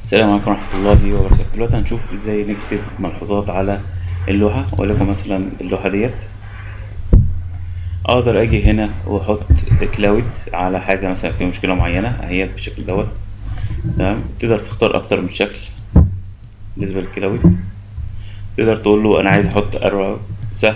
السلام عليكم ورحمة الله وبركاته دلوقتي هنشوف ازاي نكتب ملحوظات على اللوحة ولكن مثلا اللوحة ديت اقدر اجي هنا واحط كلاود على حاجة مثلا في مشكلة معينة اهي بالشكل دوت تمام تقدر تختار اكتر من شكل بالنسبة للكلاود تقدر تقول له انا عايز احط ارو سهم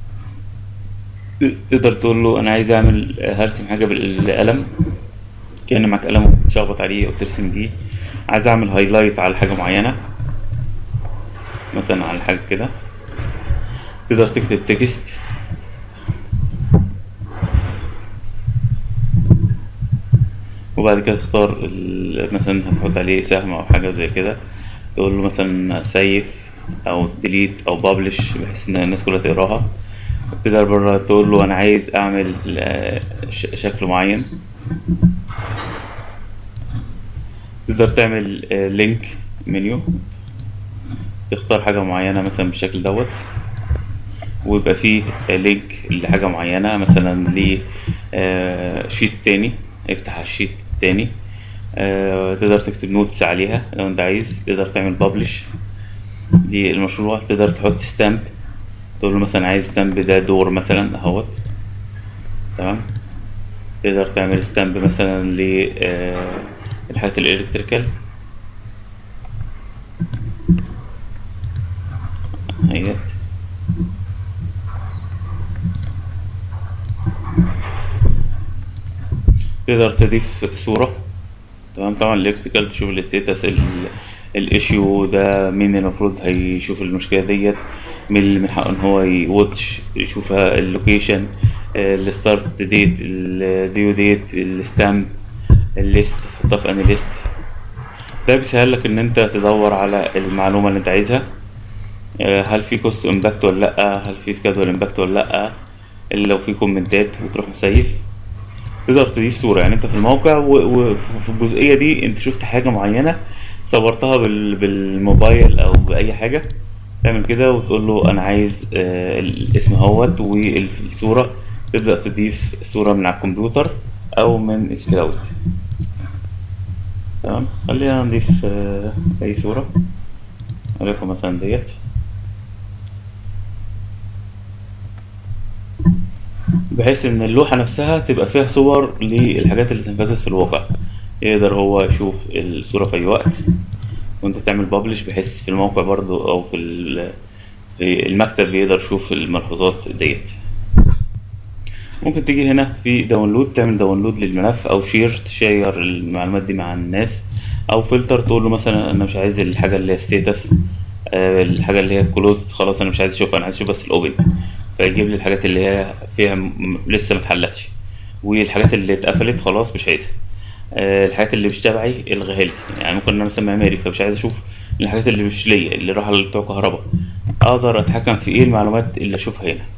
تقدر تقول له انا عايز اعمل هرسم حاجة بالقلم كأن معاك قلم وبتشخبط عليه وبترسم بيه عايز اعمل هايلايت على حاجة معينة مثلا على حاجة كده تقدر تكتب تكست وبعد كده تختار ال- مثلا هتحط عليه سهم او حاجة زي كده تقول له مثلا سيف او ديليت او بابلش بحيث ان الناس كلها تقراها تقدر بره تقول له انا عايز اعمل آه، ش- شكل معين تقدر تعمل آه، لينك منيو تختار حاجة معينة مثلا بالشكل دوت ويبقى فيه آه، لينك لحاجة معينة مثلا ل آه، شيت تاني افتح على الشيت تاني آه، تقدر تكتب نوتس عليها لو انت عايز تقدر تعمل بابلش للمشروع تقدر تحط ستامب تقول له مثلا عايز ستامب ده دور مثلا اهوت تمام تقدر تعمل ستامب مثلا ل آه، الحاجات الالكتريكال اهيت تقدر تضيف صورة تمام طبعا الالكتريكال تشوف الستيتس الايشيو ده مين المفروض هيشوف المشكلة ديت مين اللي من حقه ان هو يواتش يشوفها اللوكيشن الستارت ديت الديو ديت الستامب الليست تحطها في انهي ليست ده بيسهل لك ان انت تدور على المعلومة اللي انت عايزها آه، هل في كوست امباكت ولا لا هل في سكادول امباكت ولا لا الا لو في كومنتات وتروح مسيف تقدر تضيف صورة يعني انت في الموقع و- وفي الجزئية دي انت شفت حاجة معينة صورتها بال- بالموبايل او بأي حاجة تعمل كده وتقول له انا عايز آه، الاسم اهوت والصورة تبدأ تضيف الصورة من على الكمبيوتر او من الكلاود تمام خلينا نضيف آه، اي صورة وليكن مثلا ديت بحيث ان اللوحة نفسها تبقى فيها صور للحاجات اللي تنفذت في الواقع يقدر هو يشوف الصورة في اي وقت وانت تعمل بابلش بحيث في الموقع برضو او في ال- في المكتب يقدر يشوف الملحوظات ديت ممكن تيجي هنا في داونلود تعمل داونلود للملف او شير تشير المعلومات دي مع الناس او فلتر تقول له مثلا انا مش عايز الحاجه اللي هي ستيتس الحاجه اللي هي كلوزد خلاص انا مش عايز اشوفها انا عايز اشوف بس الاوبن فيجيب لي الحاجات اللي هي فيها م- م- لسه ما اتحلتش والحاجات اللي اتقفلت خلاص مش عايزها آه، الحاجات اللي مش تبعي الغيها لي يعني ممكن انا مثلا معماري فمش عايز اشوف الحاجات اللي مش ليا اللي راح بتوع كهرباء اقدر اتحكم في ايه المعلومات اللي اشوفها هنا